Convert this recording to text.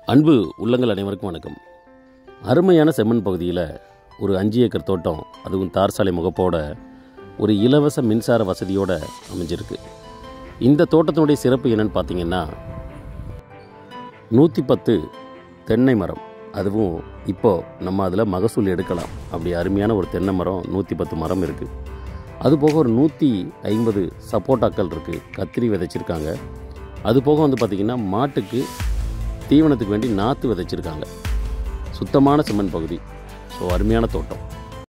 அன்பு உள்ளங்கள் அனைவருக்கும் வணக்கம் அருமையான செம்மண் பகுதியில் ஒரு அஞ்சு ஏக்கர் தோட்டம் அதுவும் தார் சாலை முகப்போட ஒரு இலவச மின்சார வசதியோட அமைஞ்சிருக்கு இந்த தோட்டத்தினுடைய சிறப்பு என்னன்னு பார்த்தீங்கன்னா நூற்றி பத்து தென்னை மரம் அதுவும் இப்போது நம்ம அதில் மகசூல் எடுக்கலாம் அப்படி அருமையான ஒரு தென்னை மரம் நூற்றி பத்து மரம் இருக்குது அது போக ஒரு நூற்றி ஐம்பது சப்போட்டாக்கள் இருக்குது கத்திரி விதைச்சிருக்காங்க அது போக வந்து பார்த்திங்கன்னா மாட்டுக்கு தீவனத்துக்கு வேண்டி நாற்று விதைச்சிருக்காங்க சுத்தமான செம்மண் பகுதி ஸோ அருமையான தோட்டம்